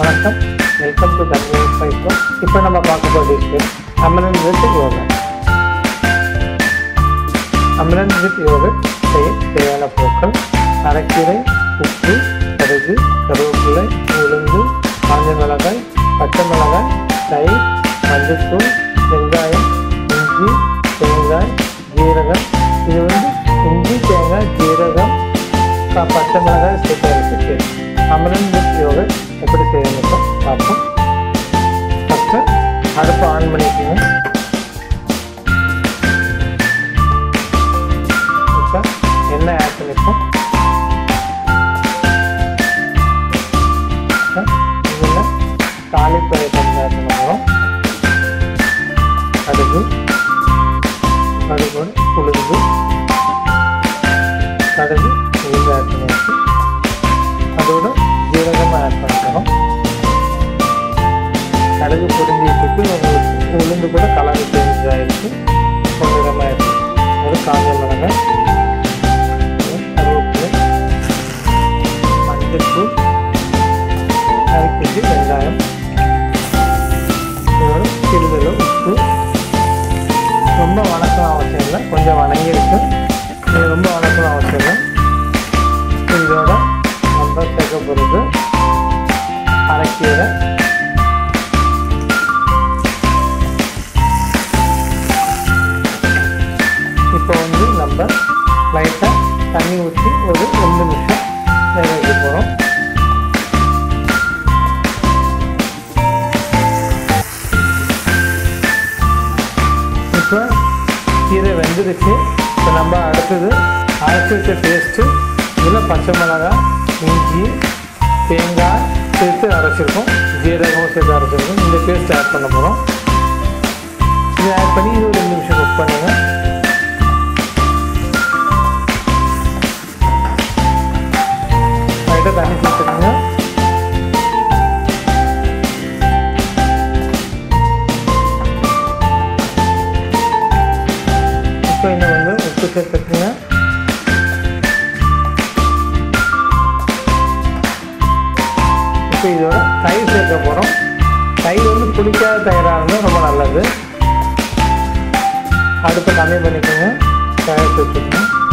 வணக்கம் welcome to தன்மை பைக்கோ இப்போ நம்ம பார்க்க போகிற dish Amaran with yoga Amaran with yoga செய்ய தேவையான பொருட்கள் அரைக்கீரை உப்பு கடுகு கருவேப்பிலை உளுந்து காஞ்ச மிளகாய் பச்சை மிளகாய் தயிர் மஞ்சள்தூள் வெங்காயம் இஞ்சி தேங்காய் ஜீரகம் இது வந்து இஞ்சி தேங்காய் ஜீரகம் ப- பச்சை மிளகாய் சேர்த்து அரைச்சி அமரன் வித் யோகா எப்படி செய்யணும் பார்ப்போம் ஃபஸ்ட்டு அடுப்பை ஆன் பண்ணிக்கோங்க இப்போ எண்ணெய் ஆட் பண்ணிப்போம் இதில் தாளிப்பு ஐட்டம் ஆட் பண்ண போகிறோம் கடுகு கடுகு உளுந்து கடுகு உளுந்து ஆட் பண்ணியாச்சு அதோட ஜீரகமாக ஆட் பண்ணிக்கிறோம் கடுகு பொரிஞ்சிட்டு உங்களுக்கு உளுந்து கூட கலந்து சேஞ்ச் ஆகிடுச்சு பொன்னிறமாக இருக்கு ஒரு காஞ்ச மிளகாய் கருவேப்பிலை மஞ்சள்தூள் அரைக்கிட்டு வெங்காயம் இதோட சிறிதளவு உப்பு ரொம்ப வணக்கம் அவசியம் இல்லை கொஞ்சம் வணங்கியிருக்கு இது ரொம்ப வணக்கம் அவசியம் இல்லை இதோட நம்ம சேர்க்க போகிறது அரைக்கீரை இப்போ வந்து நம்ம லைட்டாக தண்ணி ஊற்றி ஒரு ரெண்டு நிமிஷம் வேக வைக்க போகிறோம் இப்போ கீரை வெந்துருச்சு இப்போ நம்ம அடுத்தது அரைச்சி வச்ச பேஸ்ட்டு இதில் பச்சை மிளகாய் இஞ்சி தேங்காய் சேர்த்து அரைச்சிருக்கோம் ஜீரகமும் சேர்த்து அரைச்சிருக்கோம் இந்த பேஸ்ட் ஆட் பண்ண போகிறோம் இது ஆட் பண்ணி இது ஒரு ரெண்டு நிமிஷம் குக் பண்ணுங்கள் லைட்டாக தண்ணி சேர்த்துக்கோங்க இப்போ இன்னும் வந்து உப்பு சேர்த்துக்குங்க இப்போ இதோட தயிர் சேர்க்க போகிறோம் தயிர் வந்து புளிக்காத தயிராக இருந்தால் ரொம்ப நல்லது அடுப்பை கம்மி பண்ணிக்கோங்க தயிர் சேர்த்துக்கணும்